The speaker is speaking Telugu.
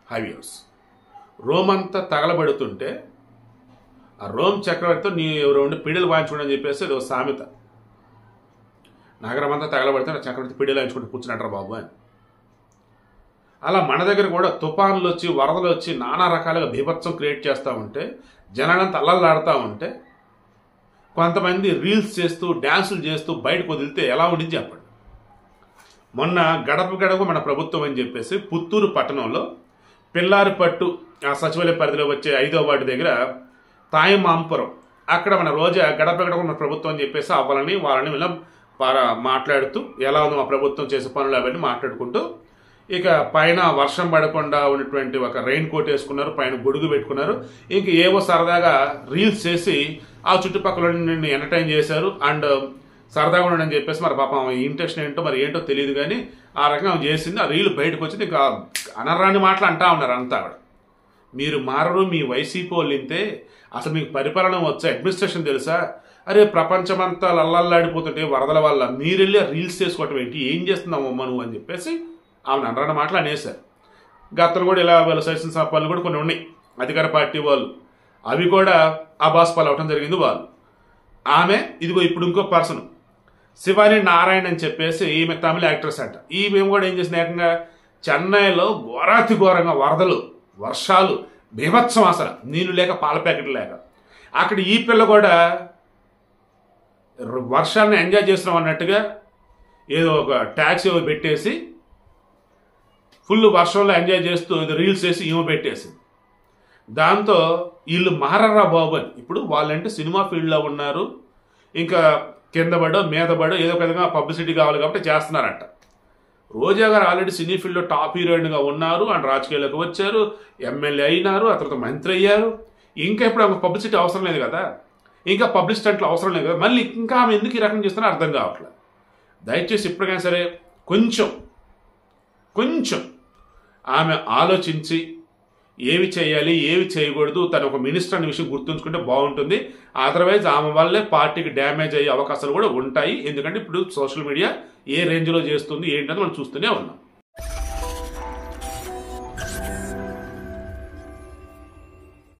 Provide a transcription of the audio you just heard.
హైవ్యూస్ రోమ్ అంతా తగలబడుతుంటే ఆ రోమ్ చక్రవర్తితో నీ రెండు పిడిలు వాయించుకోండి అని చెప్పేసి అది ఒక సామెత నగరం అంతా తగలబడితే నా చక్రవర్తి పిడిలు వాయించుకుంటూ కూర్చున్నట్రా బాబు అని అలా మన దగ్గర కూడా తుఫాన్లు వచ్చి వరదలు వచ్చి నానా రకాలుగా బీభత్సం క్రియేట్ చేస్తూ ఉంటే జనాలంతా అల్లల్లాడుతూ ఉంటే కొంతమంది రీల్స్ చేస్తూ డ్యాన్సులు చేస్తూ బయటకు వదిలితే ఎలా ఉండింది చెప్పండి మొన్న గడప గడప మన ప్రభుత్వం అని చెప్పేసి పుత్తూరు పట్టణంలో పిల్లారి పట్టు ఆ సచివాలయ పరిధిలో వచ్చే ఐదో వార్డు దగ్గర తాయమాంపురం అక్కడ మన రోజా గడప గడప మన ప్రభుత్వం అని చెప్పేసి అవ్వాలని వాళ్ళని వీళ్ళ పా- మాట్లాడుతూ ఎలా ఉందో మా ప్రభుత్వం చేసే పనులు అవన్నీ మాట్లాడుకుంటూ ఇక పైన వర్షం పడకుండా ఉన్నటువంటి ఒక రెయిన్ కోట్ వేసుకున్నారు పైన గొడుగు పెట్టుకున్నారు ఇంక ఏవో సరదాగా రీల్స్ చేసి ఆ చుట్టుపక్కల నిన్ను ఎంటర్టైన్ చేశారు అండ్ సరదాగా ఉండని చెప్పేసి మరి పాపం ఆమె ఇంట్రెస్ట్ ఏంటో మరి ఏంటో తెలియదు కానీ ఆ రకంగా ఆమె చేసింది ఆ రీల్ బయటకు వచ్చింది ఇంకా అనరాని మాటలు అంటా ఉన్నారు అంతా ఆవిడ మీరు మారరు మీ వైసీపీ వాళ్ళు ఇంతే అసలు మీకు పరిపాలన వచ్చా అడ్మినిస్ట్రేషన్ తెలుసా అరే ప్రపంచమంతా లల్లల్లాడిపోతుంటే వరదల వల్ల మీరెళ్ళి ఆ రీల్స్ చేసుకోవటం ఏంటి ఏం చేస్తున్నావు అమ్మ నువ్వు అని చెప్పేసి ఆమెను అనరాని మాటలు అనేశారు గతంలో కూడా ఇలా వాళ్ళ సజెషన్ పనులు కూడా కొన్ని ఉన్నాయి అధికార పార్టీ వాళ్ళు అవి కూడా అబాస్ పాలు అవటం జరిగింది వాళ్ళు ఆమె ఇదిగో ఇప్పుడు ఇంకో పర్సన్ శివాని నారాయణ అని చెప్పేసి ఈమె తమిళ యాక్ట్రెస్ అంట ఈమె కూడా ఏం చేసిన ఏకంగా చెన్నైలో ఘోరాతి ఘోరంగా వరదలు వర్షాలు బీభత్సం అసలు నీళ్లు లేక పాల ప్యాకెట్లు లేక అక్కడ ఈ పిల్ల కూడా ర- వర్షాలను ఎంజాయ్ చేస్తున్నాం అన్నట్టుగా ఏదో ఒక ట్యాక్సీ ఏదో పెట్టేసి ఫుల్ వర్షంలో ఎంజాయ్ చేస్తూ ఇది రీల్స్ చేసి ఈమె పెట్టేసింది దాంతో వీళ్ళు మారరా బాబు అని ఇప్పుడు వాళ్ళంటే సినిమా ఫీల్డ్లో ఉన్నారు ఇంకా కింద పడో మీద పడో ఏదో ఒక విధంగా పబ్లిసిటీ కావాలి కాబట్టి చేస్తున్నారంట రోజా గారు ఆల్రెడీ సినీ ఫీల్డ్లో టాప్ హీరోయిన్గా ఉన్నారు అండ్ రాజకీయాల్లోకి వచ్చారు ఎమ్మెల్యే అయినారు ఆ తర్వాత మంత్రి అయ్యారు ఇంకా ఇప్పుడు ఆమెకు పబ్లిసిటీ అవసరం లేదు కదా ఇంకా పబ్లిసిటీ అంటే అవసరం లేదు కదా మళ్ళీ ఇంకా ఆమె ఎందుకు ఈ రకం చేస్తున్నారో అర్థం కావట్లేదు దయచేసి ఇప్పటికైనా సరే కొంచెం కొంచెం ఆమె ఆలోచించి ఏవి చేయాలి ఏవి చేయకూడదు తను ఒక మినిస్టర్ అనే విషయం గుర్తుంచుకుంటే బాగుంటుంది అదర్వైజ్ ఆమె వల్లే పార్టీకి డ్యామేజ్ అయ్యే అవకాశాలు కూడా ఉంటాయి ఎందుకంటే ఇప్పుడు సోషల్ మీడియా ఏ రేంజ్లో చేస్తుంది ఏంటని మనం చూస్తూనే ఉన్నాం